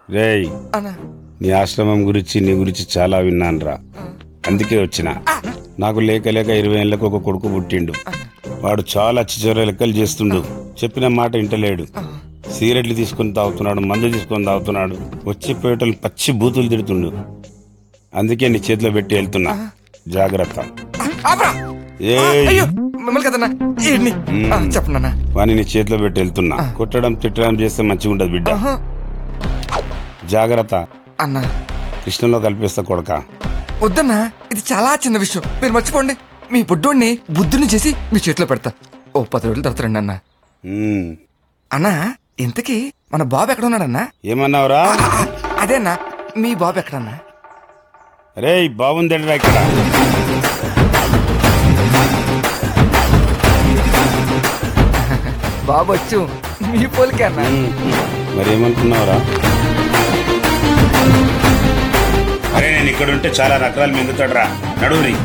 రేయ్ అన్నా నీ ఆశ్రమం గురించి నీ గురించి చాలా విన్నానురా అందుకే వచ్చిన నాకు లేక లేక ఇరవై ఏళ్ళకు ఒక కొడుకు పుట్టిండు వాడు చాలా చిచోర లెక్కలు చేస్తుండు చెప్పిన మాట ఇంటలేడు సిగరెట్లు తీసుకొని తాగుతున్నాడు మందు తీసుకొని తాగుతున్నాడు వచ్చి పోయేటోళ్ళు పచ్చి బూతులు తిడుతుండు అందుకే నీ చేతిలో పెట్టి వెళ్తున్నా జాగ్రత్త ఆపరా ఏయ్ అయ్యో మిమ్మల్ని కదన్నా ఈడ్ని చెప్పనన్నా వాని నీ చేతిలో పెట్టి వెళ్తున్నా కొట్టడం తిట్టడం చేస్తే మంచిగా ఉండదు బిడ్డ జాగ్రత్త అన్నా కృష్ణలో కల్పిస్తా కొడక వద్దన్నా ఇది చాలా చిన్న విషయం మీరు మర్చిపోండి మీ బుడ్డోడిని బుద్ధుని చేసి మీ చేతిలో పెడతా ఓ పది రోజుల తర్వాత రండి అన్న ఉమ్. అన్నా ఇంతకీ మన బాబు ఎక్కడ ఉన్నాడన్నా ఏమన్నావురా ఆ, ఆ, అదే అన్నా మీ బాబు ఎక్కడన్నా రే బాగుందండిరా ఇక్కడ బాబు వచ్చు మీ పోలికే అన్నా ఉమ్. మరి ఏమనుకున్నావురా అరే నేను ఇక్కడ ఉంటే చాలా రకాలు మింగుతాడు రా నడువురి